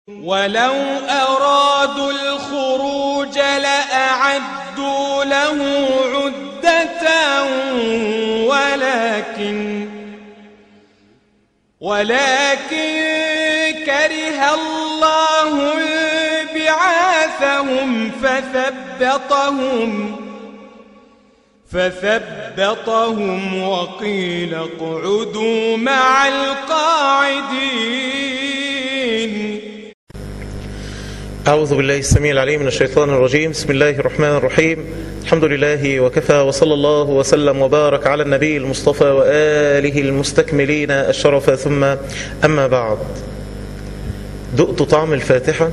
ولو أرادوا الخروج لأعدوا له عدة ولكن ولكن كره الله بعاثهم فثبطهم فثبطهم وقيل اقعدوا مع القاعدين أعوذ بالله السميع العليم من الشيطان الرجيم بسم الله الرحمن الرحيم الحمد لله وكفى وصلى الله وسلم وبارك على النبي المصطفى وآله المستكملين الشرف ثم أما بعد دقت طعم الفاتحة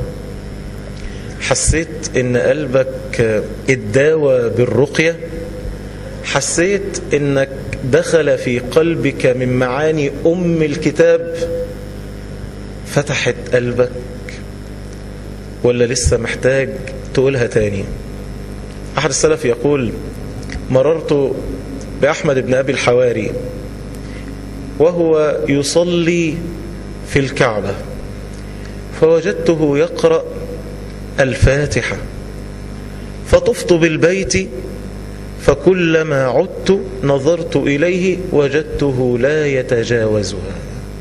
حسيت ان قلبك اتداوى بالرقية حسيت انك دخل في قلبك من معاني ام الكتاب فتحت قلبك ولا لسه محتاج تقولها تاني احد السلف يقول مررت باحمد بن ابي الحواري وهو يصلي في الكعبة فوجدته يقرأ الفاتحة فطفت بالبيت فكلما عدت نظرت إليه وجدته لا يتجاوزها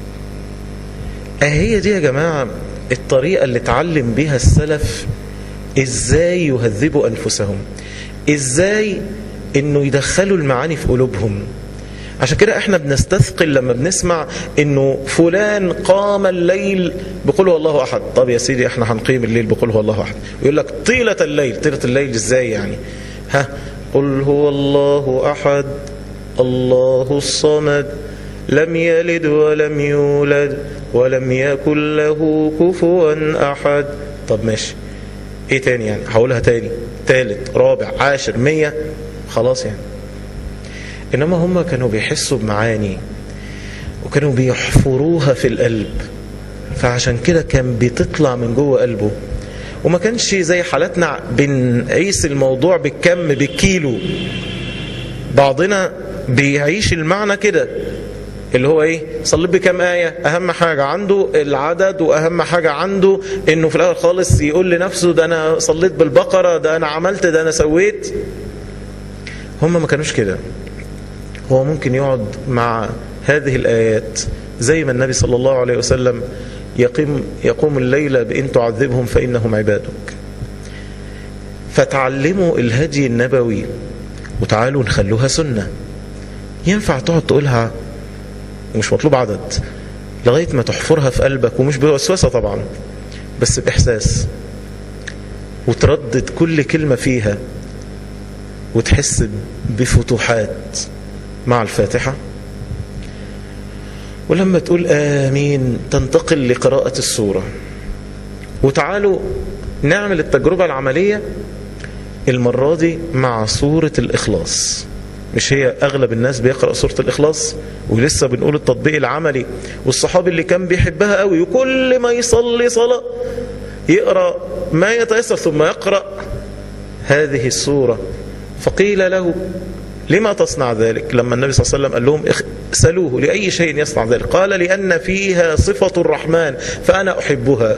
أهي دي يا جماعة الطريقة اللي اتعلم بها السلف ازاي يهذبوا أنفسهم ازاي انه يدخلوا المعاني في قلوبهم عشان كده احنا بنستثقل لما بنسمع انه فلان قام الليل بقول هو الله احد طب يا سيدي احنا هنقيم الليل بقول هو الله احد ويقول لك طيلة الليل طيلة الليل ازاي يعني ها قل هو الله احد الله الصمد لم يلد ولم يولد ولم يكن له كفوا احد طب ماشي ايه تاني يعني هقولها تاني تالت رابع عاشر مية خلاص يعني إنما هم كانوا بيحسوا بمعاني وكانوا بيحفروها في القلب فعشان كده كان بتطلع من جوه قلبه وما كانش زي حالتنا بنقيس الموضوع بالكم بالكيلو بعضنا بيعيش المعنى كده اللي هو ايه صليت بكام آية اهم حاجة عنده العدد واهم حاجة عنده انه في الاول خالص يقول لنفسه ده انا صليت بالبقرة ده انا عملت ده انا سويت هم ما كانوش كده هو ممكن يقعد مع هذه الآيات زي ما النبي صلى الله عليه وسلم يقيم يقوم الليل بإن تعذبهم فإنهم عبادك فتعلموا الهدي النبوي وتعالوا نخلوها سنة ينفع تقعد تقولها ومش مطلوب عدد لغاية ما تحفرها في قلبك ومش بوسوسة طبعا بس بإحساس وتردد كل كلمة فيها وتحس بفتوحات مع الفاتحة ولما تقول آمين تنتقل لقراءة السورة وتعالوا نعمل التجربة العملية المرة دي مع سورة الإخلاص مش هي أغلب الناس بيقرأ سورة الإخلاص ولسه بنقول التطبيق العملي والصحابي اللي كان بيحبها قوي وكل ما يصلي صلاة يقرأ ما يتيسر ثم يقرأ هذه السورة فقيل له لما تصنع ذلك لما النبي صلى الله عليه وسلم قال لهم سألوه لأي شيء يصنع ذلك قال لأن فيها صفة الرحمن فأنا أحبها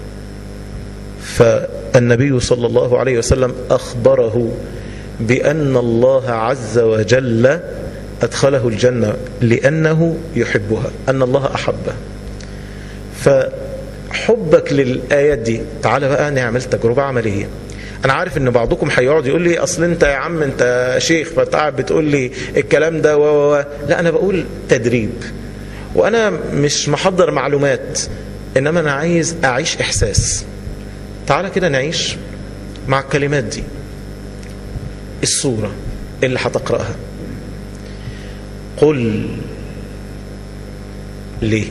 فالنبي صلى الله عليه وسلم أخبره بأن الله عز وجل أدخله الجنة لأنه يحبها أن الله أحبه فحبك للآيات دي تعال بقى نعمل تجربة عملية انا عارف ان بعضكم هيقعد يقول لي اصل انت يا عم انت شيخ فانت قاعد بتقول لي الكلام ده و و لا انا بقول تدريب وانا مش محضر معلومات انما انا عايز اعيش احساس تعالى كده نعيش مع الكلمات دي السورة اللي هتقرأها قل ليه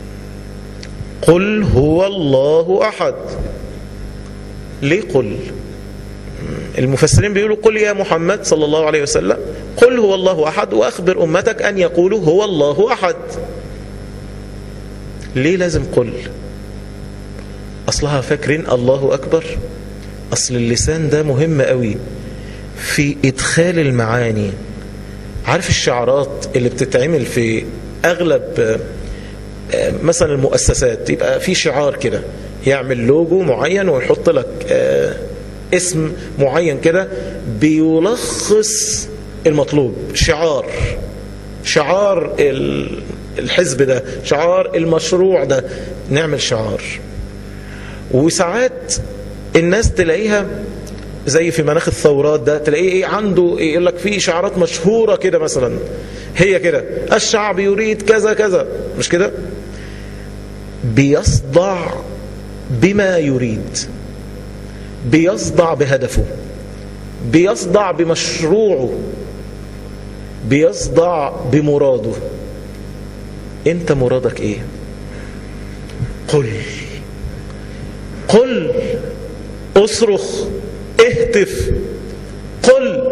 قل هو الله أحد ليه قل المفسرين بيقولوا قل يا محمد صلى الله عليه وسلم قل هو الله أحد وأخبر أمتك أن يقولوا هو الله أحد ليه لازم قل أصلها فاكرين الله أكبر أصل اللسان ده مهم قوي في إدخال المعاني عارف الشعارات اللي بتتعمل في أغلب مثلا المؤسسات يبقى في شعار كده يعمل لوجو معين ويحط لك آه اسم معين كده بيلخص المطلوب شعار شعار الحزب ده شعار المشروع ده نعمل شعار وساعات الناس تلاقيها زي في مناخ الثورات ده تلاقيه ايه عنده إيه يقول لك في شعارات مشهوره كده مثلا هي كده الشعب يريد كذا كذا مش كده بيصدع بما يريد بيصدع بهدفه بيصدع بمشروعه بيصدع بمراده انت مرادك ايه قل قل اصرخ اهتف قل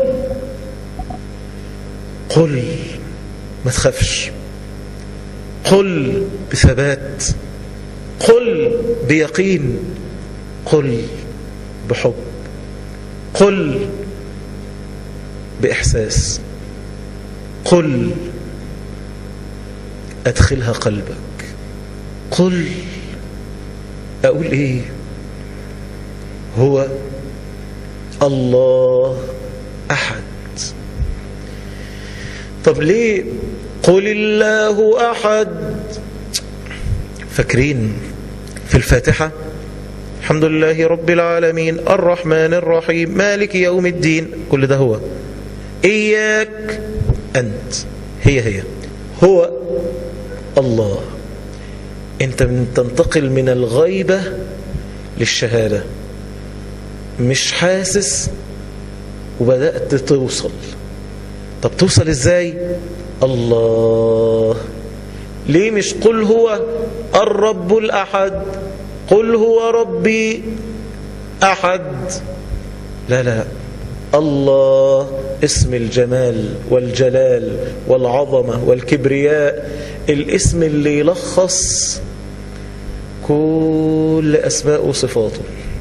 قل ما تخافش قل بثبات قل بيقين قل بحب قل بإحساس قل أدخلها قلبك قل أقول إيه هو الله أحد طب ليه قل الله أحد فاكرين في الفاتحة الحمد لله رب العالمين الرحمن الرحيم مالك يوم الدين كل ده هو إياك أنت هي هي هو الله أنت تنتقل من الغيبة للشهادة مش حاسس وبدأت توصل طب توصل ازاي الله ليه مش قل هو الرب الأحد قل هو ربي أحد لا لا الله اسم الجمال والجلال والعظمة والكبرياء الاسم اللي يلخص كل أسماء وصفاته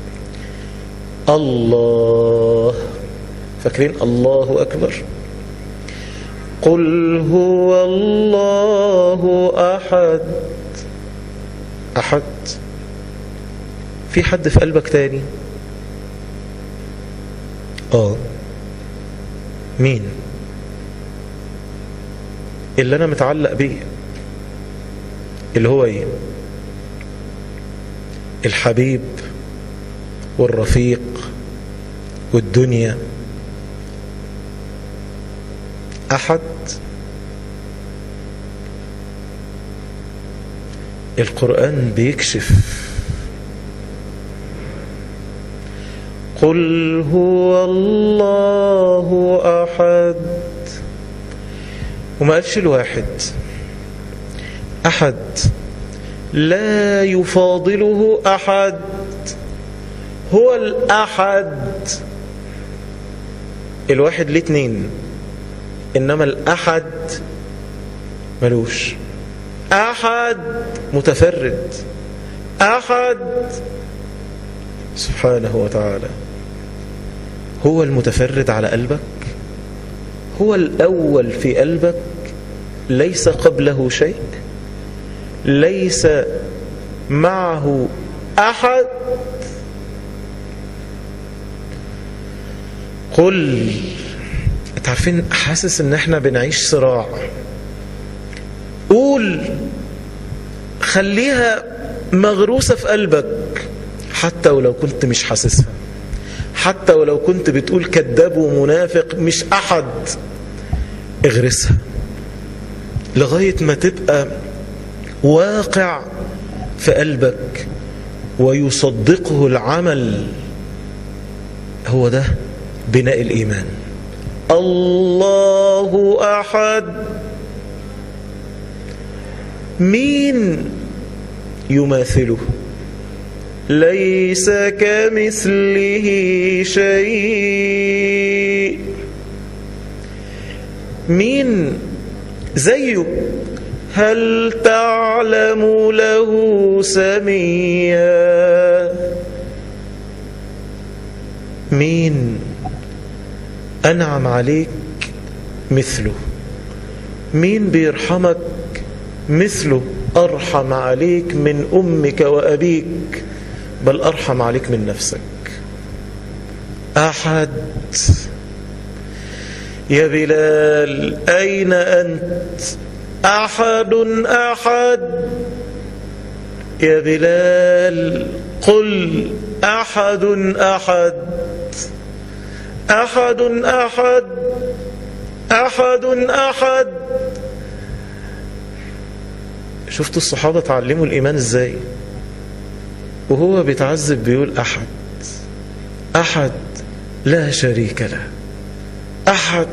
الله فاكرين الله أكبر قل هو الله أحد أحد في حد في قلبك تاني آه مين اللي أنا متعلق بيه اللي هو إيه الحبيب والرفيق والدنيا أحد القرآن بيكشف قل هو الله أحد وما قالش الواحد أحد لا يفاضله أحد هو الأحد الواحد ليه اتنين إنما الأحد ملوش أحد متفرد أحد سبحانه وتعالى هو المتفرد على قلبك هو الأول في قلبك ليس قبله شيء ليس معه أحد قل انت عارفين حاسس ان احنا بنعيش صراع قول خليها مغروسة في قلبك حتى ولو كنت مش حاسسها حتى ولو كنت بتقول كذاب ومنافق مش أحد اغرسها لغاية ما تبقى واقع في قلبك ويصدقه العمل هو ده بناء الإيمان الله أحد مين يماثله ليس كمثله شيء مين زيه هل تعلم له سميا مين أنعم عليك مثله مين بيرحمك مثله أرحم عليك من أمك وأبيك بل أرحم عليك من نفسك أحد يا بلال أين أنت أحد أحد يا بلال قل أحد أحد أحد أحد أحد أحد شفتوا الصحابة تعلموا الإيمان إزاي وهو بيتعذب بيقول أحد أحد لا شريك له أحد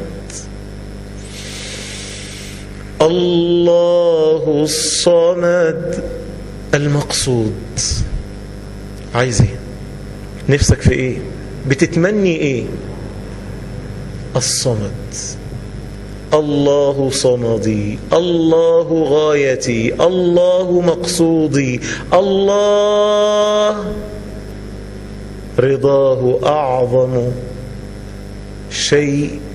الله الصمد المقصود عايز ايه نفسك في ايه بتتمني ايه الصمد الله صمدي الله غايتي الله مقصودي الله رضاه أعظم شيء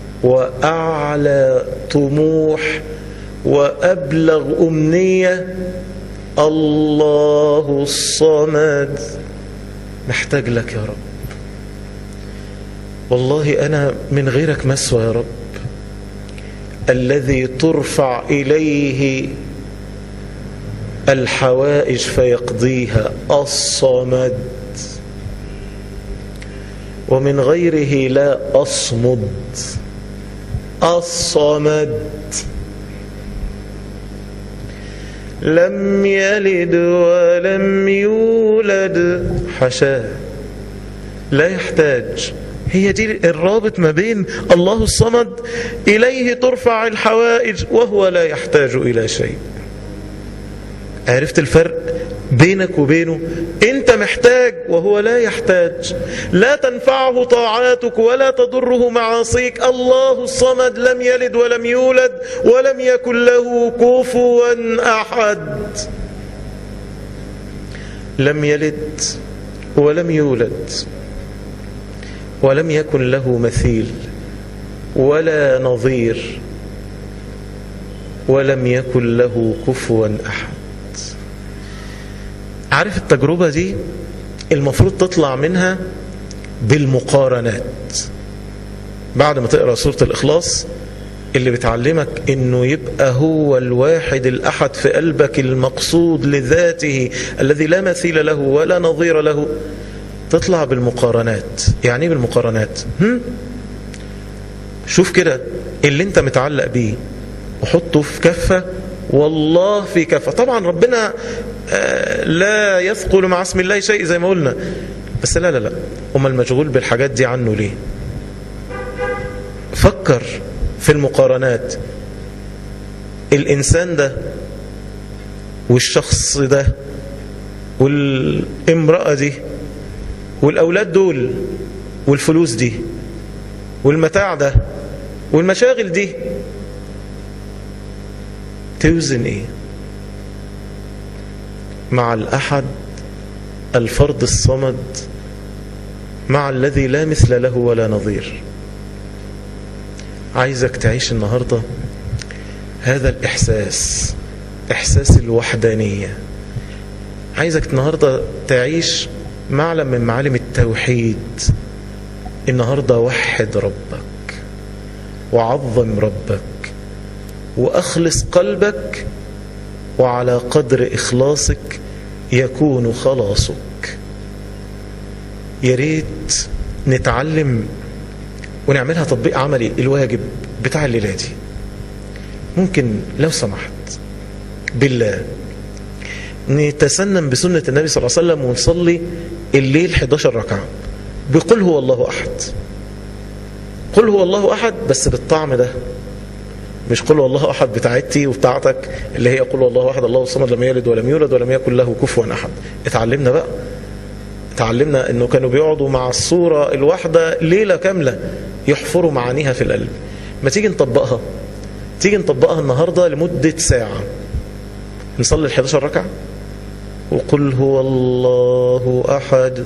وأعلى طموح وأبلغ أمنية الله الصمد محتاج لك يا رب والله أنا من غيرك مسوى يا رب الذي ترفع إليه الحوائج فيقضيها الصمد ومن غيره لا أصمد الصمد لم يلد ولم يولد حشاه لا يحتاج هي دي الرابط ما بين الله الصمد إليه ترفع الحوائج وهو لا يحتاج إلى شيء عرفت الفرق بينك وبينه انت محتاج وهو لا يحتاج لا تنفعه طاعاتك ولا تضره معاصيك الله الصمد لم يلد ولم يولد ولم يكن له كفوا احد لم يلد ولم يولد ولم يكن له مثيل ولا نظير ولم يكن له كفوا احد عارف التجربة دي المفروض تطلع منها بالمقارنات بعد ما تقرأ سورة الإخلاص اللي بتعلمك انه يبقى هو الواحد الأحد في قلبك المقصود لذاته الذي لا مثيل له ولا نظير له تطلع بالمقارنات يعني ايه بالمقارنات هم؟ شوف كده اللي انت متعلق بيه وحطه في كفة والله في كفة طبعا ربنا لا يثقل مع اسم الله شيء زي ما قلنا بس لا لا لا أما المشغول بالحاجات دي عنه ليه فكر في المقارنات الإنسان ده والشخص ده والامرأة دي والأولاد دول والفلوس دي والمتاع ده والمشاغل دي توزن ايه مع الأحد الفرد الصمد مع الذي لا مثل له ولا نظير عايزك تعيش النهاردة هذا الإحساس إحساس الوحدانية عايزك النهاردة تعيش معلم من معالم التوحيد النهاردة وحد ربك وعظم ربك وأخلص قلبك وعلى قدر إخلاصك يكون خلاصك يا ريت نتعلم ونعملها تطبيق عملي الواجب بتاع الليلة دي ممكن لو سمحت بالله نتسنن بسنة النبي صلى الله عليه وسلم ونصلي الليل 11 ركعة بقول هو الله أحد قل هو الله أحد بس بالطعم ده مش قل هو الله أحد بتاعتي وبتاعتك اللي هي قل هو الله أحد الله الصمد لم يلد ولم يولد ولم يكن له كفوا أحد اتعلمنا بقى اتعلمنا انه كانوا بيقعدوا مع الصورة الواحدة ليلة كاملة يحفروا معانيها في القلب ما تيجي نطبقها تيجي نطبقها النهاردة لمدة ساعة نصلي ال 11 ركعة وقل هو الله أحد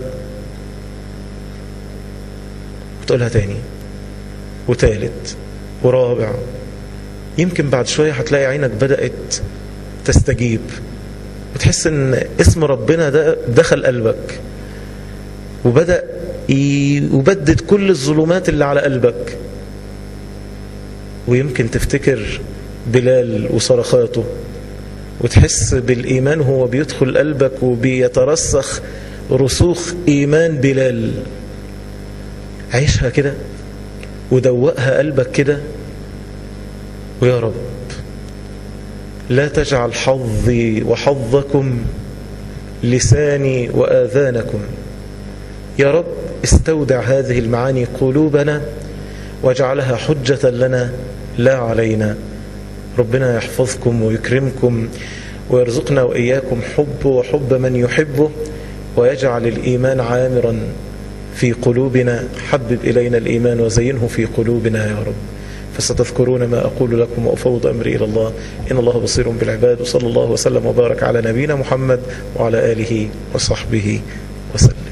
وتقولها تاني وتالت ورابع يمكن بعد شوية هتلاقي عينك بدأت تستجيب وتحس ان اسم ربنا ده دخل قلبك وبدأ يبدد كل الظلمات اللي على قلبك ويمكن تفتكر بلال وصرخاته وتحس بالإيمان هو بيدخل قلبك وبيترسخ رسوخ إيمان بلال عيشها كده ودوقها قلبك كده ويا رب لا تجعل حظي وحظكم لساني وآذانكم يا رب استودع هذه المعاني قلوبنا واجعلها حجة لنا لا علينا ربنا يحفظكم ويكرمكم ويرزقنا وإياكم حبه وحب من يحبه ويجعل الإيمان عامرا في قلوبنا حبب إلينا الإيمان وزينه في قلوبنا يا رب فستذكرون ما أقول لكم وأفوض أمري إلى الله إن الله بصير بالعباد وصلى الله وسلم وبارك على نبينا محمد وعلى آله وصحبه وسلم